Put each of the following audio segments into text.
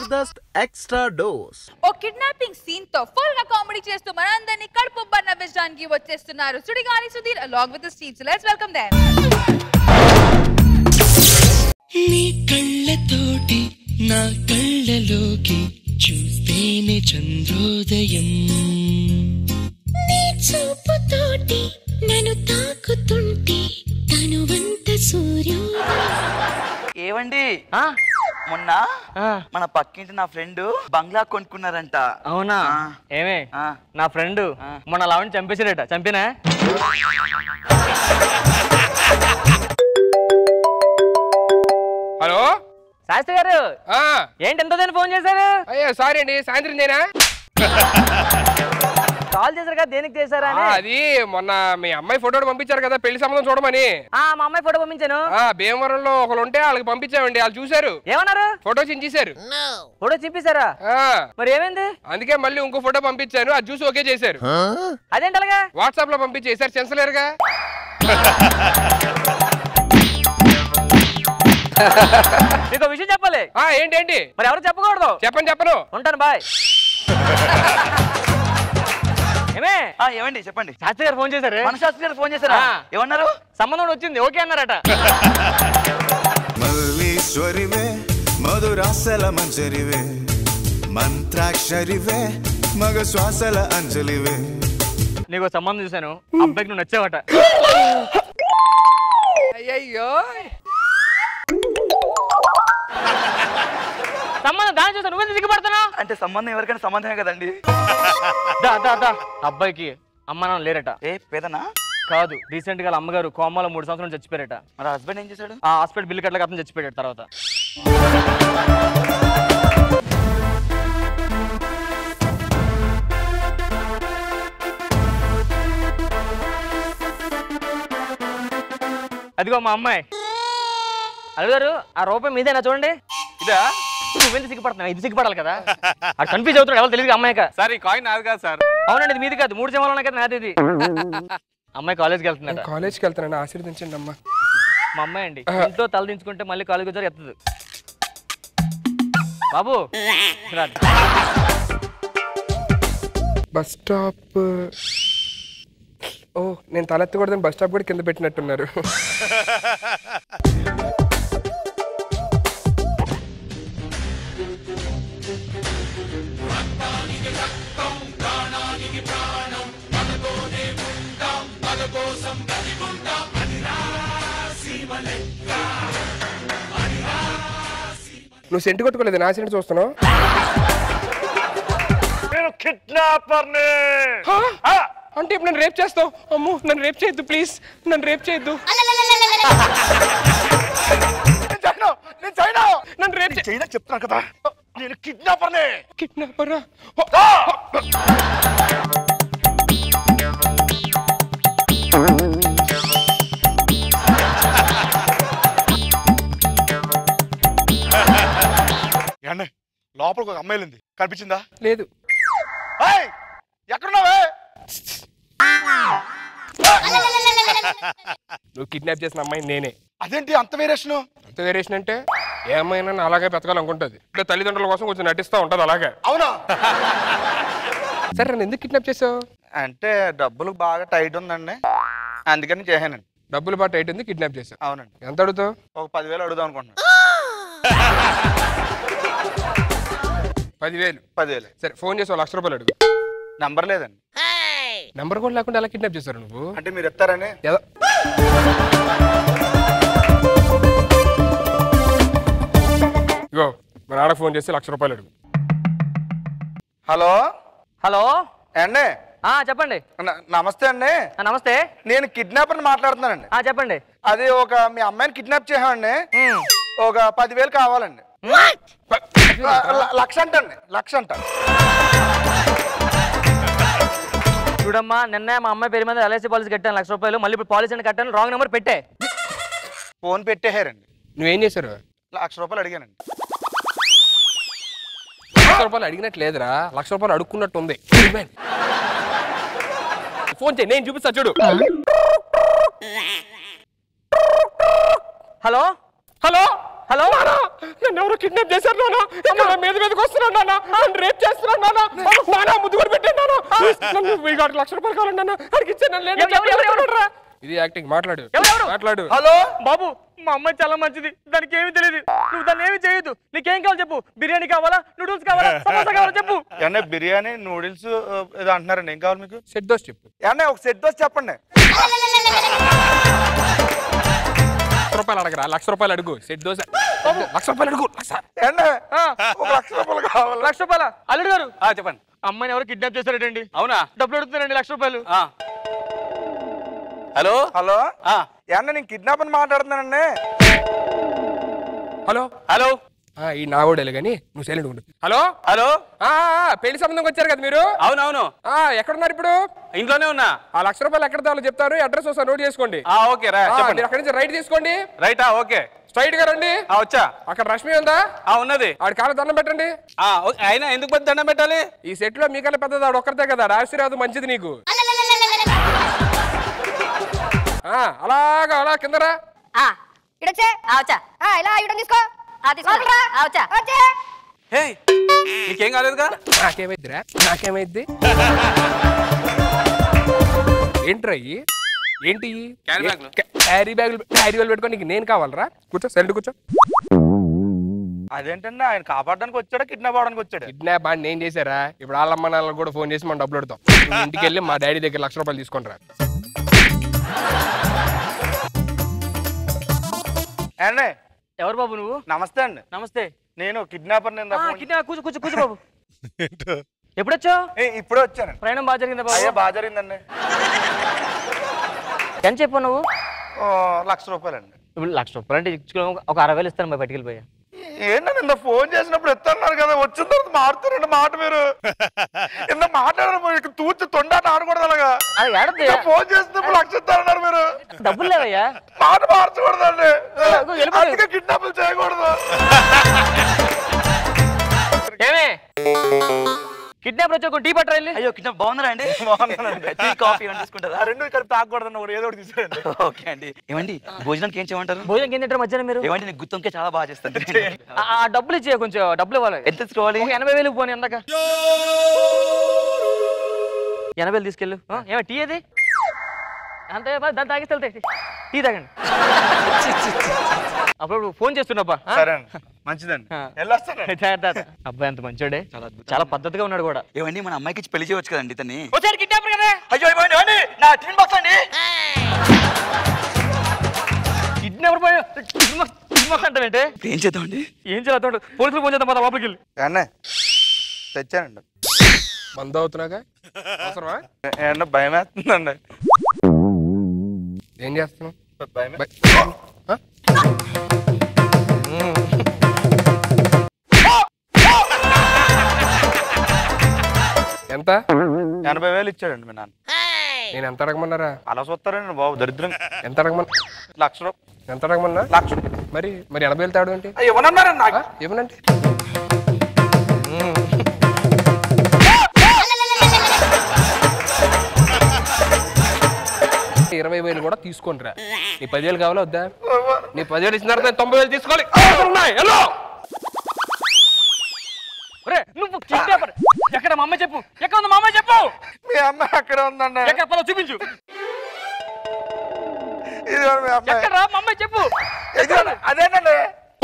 Jabardasth extra dose ఓ kidnapping scene తో full గా కామెడీ చేస్తూ మనందరినీ కడుపు నవ్వించడానికి వచ్చేస్తున్నారు Sudigali Sudheer along with Steve let's welcome them నీ కళ్ళతోటి నా కళ్ళలోకి చూస్తేనే చంద్రోదయం నీ చూపుతోటి నన్ను తాకుతుంటే తనువంత సూర్యోదయం ఏవండి మొన్న మన పక్కింటి నా ఫ్రెండ్ బంగ్లా కొనుక్కున్నారంట అవునా ఆ. ఏమే ఆ. నా ఫ్రెండ్ ఆ. మొన్న లావణ్ణి చంపేసాడట చంపినా హలో శాస్త్రి గారు ఆ, ఏంటి ఎంత ఫోన్ చేశారు అయ్యో సారీ అండి సాయంత్రం నేనా కాల్ చేశారు కదా దేనికి చేశారా ఆ, అని అది మొన్న మీ అమ్మాయి ఫోటోలు పంపించారు కదా పెళ్లి సంబంధం చూడమని ఆ, మా అమ్మాయి ఫోటో పంపించాను ఆ భీమవరంలో ఒకరు ఉంటే వాళ్ళకి పంపించామండి వాళ్ళు చూశారు ఏమన్నారు ఫోటో చించేశారు ఫోటో చింపేశారా ఆ, మరి ఏమైంది అందుకే మళ్ళీ ఇంకో ఫోటో పంపించాను అది చూసి ఓకే చేశారు అదేంటి అలాగా వాట్సాప్ లో పంపించేశారు సెన్సలేరుగా మీకు ఒక విషయం చెప్పాలి ఆ ఏంటేంటి మరి ఎవరు చెప్పకూడదు చెప్పండి చెప్పను ఉంటాను బాయ్ ఏమే ఆ, ఏవండి చెప్పండి శాస్త్రి గారు ఫోన్ చేశారు మన శాస్త్రి గారు ఫోన్ చేశారా ఆ. ఏమన్నారు సంబంధం వచ్చింది ఓకే అన్నారట మల్లీశ్వరివే మధురాసల మంజరివే మంత్రాక్షరివే మగ శ్వాసల అంజలివే నీకు సంబంధం చూశాను అబ్బాయికి నువ్వు నచ్చావట అయ్యయ్యో సంబంధం దాన్ని చూసా నువ్వెందుకు సిగ్గుపడుతున్నావు అంటే సంబంధం ఎవరికైనా సంబంధమే కదండి దా దా దా అబ్బాయికి అమ్మ నాన్న లేరట ఏ పేదనా కాదు రీసెంట్ గా వాళ్ళ అమ్మగారు కోమాలో మూడు సంవత్సరాలు చచ్చిపోయారట మరి హస్బెండ్ ఏం చేశాడు ఆ హాస్పిటల్ బిల్లు కట్టలేక అతను చచ్చిపోయాడు తర్వాత అదిగో మా అమ్మాయి అడిగారు ఆ రూపాయి మీదేనా చూడండి ఇదా నువ్వెందుకు సిగ్గుపడుతున్నావు ఇది సిగ్గుపడాలి కదా అది కన్ఫ్యూజ్ అవుతున్నాడు ఎవరు తెలియదు అమ్మాయిక సార్ ఈ కాయిన్ నాది కాదు సార్ అవునండి ఇది మీది కాదు మూడు జమాలు ఉన్నాయి కదా నాది ఇది అమ్మాయి కాలేజ్కి వెళ్తుందట కాలేజ్కి వెళ్తానండి ఆశీర్వదించండి అమ్మా మా అమ్మాయి అండి ఇంట్లో తల దించుకుంటే మళ్ళీ కాలేజ్ వచ్చారు ఎత్తదు బాబు రా. బస్ స్టాప్ ఓ నేను తలెత్తకూడదని బస్ స్టాప్ కూడా కింద పెట్టినట్టున్నారు నువ్వు సెంటు కొట్టుకోలేదు నా సెంటు చూస్తున్నావు హా? అంటే ఇప్పుడు నన్ను రేప్ చేస్తావు అమ్ము నన్ను రేప్ చేయొద్దు ప్లీజ్ నన్ను రేప్ చేయొద్దు నేను చైనా నన్ను రేప్ చైనా చెప్తున్నాను కదా నేను కిడ్నాపర్నే కిడ్నాపరా ఏండి లోపలికి ఒక అమ్మాయి ఉంది కనిపించిందా లేదు ఏయ్, ఎక్కడున్నావే నువ్వు కిడ్నాప్ చేసిన అమ్మాయి నేనే అదేంటి అంత వేరేషను అంత వేరియేషన్ అంటే ఏ అమ్మాయినా నా అలాగే బతకాలనుకుంటుంది ఇట్లా తల్లిదండ్రుల కోసం కొంచెం నటిస్తూ ఉంటుంది అలాగే అవునా సరే నన్ను ఎందుకు కిడ్నాప్ చేసావు అంటే డబ్బులు బాగా టైట్ ఉందండి అందుకని చేశానండి డబ్బులు బాగా టైట్ ఉంది కిడ్నాప్ చేసావు అవునండి ఎంత అడుగుతావు ఒక పదివేలు అడుగుదాం అనుకుంటున్నాను పదివేలు పదివేలు సరే ఫోన్ చేసి ఓ లక్ష రూపాయలు అడుగు నంబర్ లేదండి నెంబర్ కూడా లేకుండా ఎలా కిడ్నాప్ చేశారు నువ్వు అంటే మీరు ఎత్తారని ఏదో ఇగో మా నాన్న ఫోన్ చేసి లక్ష రూపాయలు అడుగు హలో హలో అండి ఆ చెప్పండి న- నమస్తే అండి ఆ, నమస్తే నేను కిడ్నాపర్ని మాట్లాడుతున్నానండి ఆ చెప్పండి అది ఒక మీ అమ్మాయిని కిడ్నాప్ చేసామండి ఉమ్. ఒక పదివేలు కావాలండి ల- లక్ష అంటండి లక్ష అంట చూడమ్మా నిన్న మా అమ్మాయి పేరు మీద ఎల్ఐసి పాలసీ కట్టాను లక్ష రూపాయలు మళ్ళీ ఇప్పుడు పాలసీ అని కట్టాను రాంగ్ నెంబర్ పెట్టే ఫోన్ పెట్టేశారండి నువ్వేం చేశారు లక్ష రూపాయలు అడిగానండి లక్ష రూపాయలు అడిగినట్టు లేదురా లక్ష రూపాయలు అడుక్కున్నట్టు ఉంది ఫోన్ చేయి నేను చూపిస్తా చూడు హలో హలో హలో నన్ను ఎవరు కిడ్నాప్ చేశారు నాన్న ఇక్కడ నా మీద మీదకి వస్తున్నాను నాన్న నన్ను రేప్ చేస్తున్నాను నాన్న నాన్న ముద్దు కూడా పెట్టాను నాన్న నన్ను వెయ్యి కాడికి లక్ష రూపాయలు కావాలి నాన్న అడిగి ఇచ్చాను నన్ను లేదని ఎవరు, ఎవరు, ఎవరు, చెప్పాడు రా. ఇది యాక్టింగ్ మాట్లాడు ఎవరెవరు? మాట్లాడు హలో బాబు మా అమ్మాయి చాలా మంచిది దానికి ఏమీ తెలియదు నువ్వు దాన్ని ఏమీ చేయొద్దు నీకేం కావాలి చెప్పు బిర్యానీ కావాలా నూడిల్స్ కావాలా సమోసా కావాలా చెప్పు ఏమన్నా బిర్యానీ నూడిల్స్ ఏదో అంటున్నారండి ఏం కావాలి మీకు సెట్ దోస్ చెప్పు ఏమన్నా ఒక సెట్ దోశ చెప్పండి లక్ష రూపాయలు అడగరా లక్ష రూపాయలు అడుగు సెట్ దోశ లక్ష రూపాయలు అడుగు లక్ష ఏమన్నా ఆ, ఒక లక్ష రూపాయలు కావాలి లక్ష రూపాయల అల్లుడు గారు ఆ, చెప్పండి అమ్మాయిని ఎవరు కిడ్నాప్ చేశారటండి అవునా డబ్బులు అడుగుతున్నారండి లక్ష రూపాయలు ఆ. హలో హలో ఆ, ఏమన్నా నేను కిడ్నాప్ అని మాట్లాడుతున్నానండి హలో హలో ఆ, ఈ నాగోడేలే కానీ నువ్వు సైలెంట్ ఉండు హలో హలో ఆ, ఆ, పెళ్లి సంబంధంకి వచ్చారు కదా మీరు అవునవును ఆ, ఎక్కడున్నారు ఇప్పుడు ఇంట్లోనే ఉన్నా ఆ లక్ష రూపాయలు ఎక్కడ తేవాలో చెప్తారు అడ్రస్ ఒకసారి నోట్ చేసుకోండి ఆ, ఓకే రా ఆ, చెప్పండి మీరు అక్కడి నుంచి రైట్ తీసుకోండి రైటా ఓకే స్ట్రైట్ గా రండి ఆ, వచ్చా అక్కడ రష్మి ఉందా ఆ ఉన్నది ఆడి కాళ్ళ దండం పెట్టండి ఆ, ఓకే. అయినా ఎందుకు పెద్ద దండం పెట్టాలి ఈ సెట్ లో మీకన్నా పెద్దది ఆడు ఒక్కరితే కదా ఆశీర్వాదం మంచిది నీకు ఆ, అలాగా అలా కిందరా ఆ ఇడొచ్చే ఆ వచ్చా ఆ ఇలా ఇడం తీసుకో ఆ తీసుకో ఆ వచ్చా వచ్చే హే నీకేం కాలేదుగా నాకేమైద్దిరా నాకేమైద్ది ఏంట్రా ఇయ్యి? ఏంటి ఇయ్యి? క్యారీ బ్యాగులు. క్యా- క్యారీ బ్యాగులు క్యారీ బ్యాగులు పెట్టుకొని నీకు నేను కావాలరా కూర్చో సైలెంట్ కూర్చో అదేంటండి ఆయన కాపాడడానికి వచ్చాడా కిడ్నాప్ అవడానికి వచ్చాడా కిడ్నాప్ అని నేను చేశారా ఇప్పుడు వాళ్ళ అమ్మ నాన్నలకు కూడా ఫోన్ చేసి మనం డబ్బులు పెడతాం నువ్వు ఇంటికి వెళ్ళి మా డాడీ దగ్గర లక్ష రూపాయలు తీసుకొని రా ఏమండి ఎవరు బాబు నువ్వు నమస్తే అండి నమస్తే నేను కిడ్నాపర్ నేను ఆ, కిడ్నాప్ కూర్చో కూర్చో కూర్చో బాబు ఎప్పుడొచ్చావు ఇప్పుడే వచ్చాను ప్రయాణం బాగా జరిగిందా అయ్యా బాబు బాగా జరిగిందండి ఎంత చెప్పు నువ్వు ఓ, లక్ష రూపాయలండి ఇప్పుడు లక్ష రూపాయలు అంటే ఇచ్చుకో ఒక అరవై వేలు ఇస్తాను బయటికి వెళ్ళిపోయా ఏంటండి ఇంత ఫోన్ చేసినప్పుడు ఎత్తన్నారు కదా వచ్చిన తర్వాత మారుతారండి మాట మీరు ఇంత మాట్లాడారు తూచి తొండాట ఆడకూడదు అలాగా అది ఏడద్దు ఇంత ఫోన్ చేసినప్పుడు లక్ష ఇస్తారన్నారు మీరు డబ్బులు లేవయ్యా మాట మార్చకూడదండి వెళ్ళిపోయి. అందుకే కిడ్నాపులు చేయకూడదు ఏమే కిడ్నాప్ వచ్చి ఒక టీ పట్టరా వెళ్ళి అయ్యో కిడ్నాప్ బాగున్నారా అండి బాగున్నానండి. టీ కాఫీ ఏమైనా తీసుకుంటారా ఆ రెండు కలిపి తాగకూడదండి ఒకటి ఏదో ఒకటి తీసుకురండి ఓకే అండి ఏమండి భోజనానికి ఏం చేయమంటారు భోజనం కింద తింటారు మధ్యాహ్నం మీరు ఏమండి నేను గుత్తంకే చాలా బాగా చేస్తాను ఆ- ఆ డబ్బులు ఇచ్చే కొంచెం డబ్బులు ఇవ్వాలి ఎంత తీసుకోవాలి ఒక ఎనభై వేలు పోనీ ఎందాక ఎనభై వేలు తీసుకెళ్ళు ఆ, ఏమో టీ అది అంతే బా, దాన్ని తాగిస్తే వెళ్తాయి టీ తాగండి అప్పుడు ఫోన్ చేస్తున్నప్పా సరే అండి మంచిదండి వెళ్ళొస్తానండి అబ్బాయి అంత మంచోడే చాలా పద్ధతిగా ఉన్నాడు కూడా ఏమండి మన అమ్మాయికి ఇచ్చి పెళ్లి చేయవచ్చు కదండి ఇతన్ని వచ్చారు కిడ్నాపర్ కదా అయ్యో ఇవ్వండి ఇవ్వండి నా టిఫిన్ బాక్స్ అండి కిడ్నాపర్ పోయి అంటావేంటే ఏం చేద్దామండి ఏం చేయాలి పోలీసులు ఫోన్ చేద్దాం పద లోపలికి వెళ్ళి ఏమన్నా తెచ్చానండి మంద అవుతున్నాగా అవసరమా ఏమన్నా భయం వేస్తుందండి ఏం చేస్తున్నావు భయం బై- ఆ? ఎంత ఎనభై వేలు ఇచ్చాడండి మీ నాన్న నేను ఎంత అడగమన్నారా అలా చూస్తారండి బాబు దరిద్రం ఎంత అడగమన్నా లక్ష రూపాయలు ఎంత అడగమన్నా లక్ష మరి మరి ఎనభై వేలు తేవడం ఏంటి ఇవ్వనన్నారండి నాకు ఏమనంటే ఇరవై వేలు కూడా తీసుకొని రా నీ పదివేలు కావాలా వద్దా నీ పదివేలు ఇచ్చిన తర్వాత నేను తొంభై వేలు తీసుకోవాలి అవసరం ఉన్నాయి. హలో ఒరే నువ్వు కిడ్నాపర్ ఎక్కడ మా అమ్మాయి చెప్పు ఎక్కడ ఉంది మా అమ్మాయి చెప్పు మీ అమ్మాయి అక్కడ ఉందండి ఎక్కడ పదో చూపించు ఇది మీ అమ్మాయి ఎక్కడ రా మా అమ్మాయి చెప్పు ఇదిగోండి, అదేనండి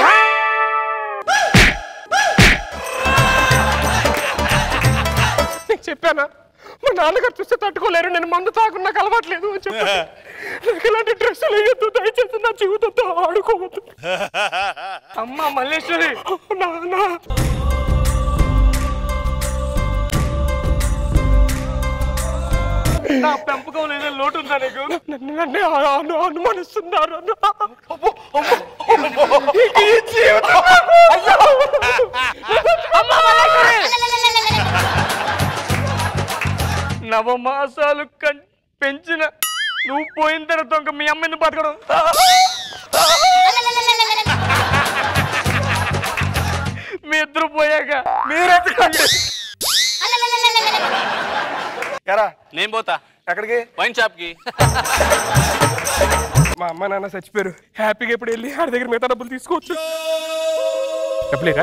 నీకు చెప్పానా మా నాన్నగారు చూస్తే తట్టుకోలేరు నేను మందు తాకుండా నాకు అలవాట్లేదు అని చెప్పాను నాకు ఇలాంటి డ్రెస్సులు వేయొద్దు దయచేసి నా జీవితంతో ఆడుకోవద్దు అమ్మ మల్లేశ్వరి నాన్న నా పెంపకం లేదా లోటు ఉందా నీకు నన్ను నన్నే అను- అను- అనుమానిస్తున్నారు అన్న. నవమాసాలు కన్- పెంచిన నువ్వు పోయిన తర్వాత ఇంకా మీ అమ్మ ఎందుకు బతకడం మీ ఇద్దరు పోయాక మీరు ఎత్తకండి ఎరా నేను పోతా ఎక్కడికి వైన్ షాప్ కి మా అమ్మ నాన్న చచ్చిపోయారు హ్యాపీగా ఇప్పుడు వెళ్ళి ఆడి దగ్గర మిగతా డబ్బులు తీసుకోవచ్చు చెప్పలేరా